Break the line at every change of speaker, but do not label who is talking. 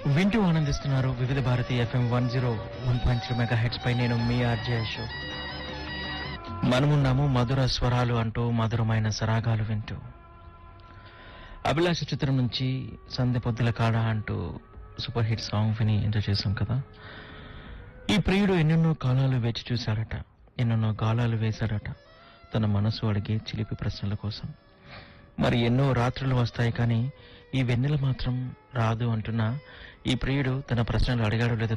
వింటూ ఆనందిస్తున్నారు Vividh Bharati FM one zero one point three megahertz పై నేను మీ ఆర్జే అశోక్ మనమున్నాము మధుర స్వరాలు అంటూ మధురమైన సరాగాలు వింటూ అభిలాష చిత్రం నుంచి సంధ్య పొద్దుల కాడ అంటూ సూపర్ హిట్ సాంగ్ విని ఎంజాయ్ చేశాం కదా ఈ ప్రియుడు ఎన్నెన్నో కాలాలు వేచి చూశాడట ఎన్నెన్నో గాలాలు వేశాడట తన మనసు అడిగే చిలిపి ప్రశ్నల కోసం మరి ఎన్నో రాత్రులు వస్తాయి కానీ ఈ వెన్నెల మాత్రం రాదు అంటున్నా ఈ ప్రియుడు తన ప్రశ్నలు అడిగాడో లేదో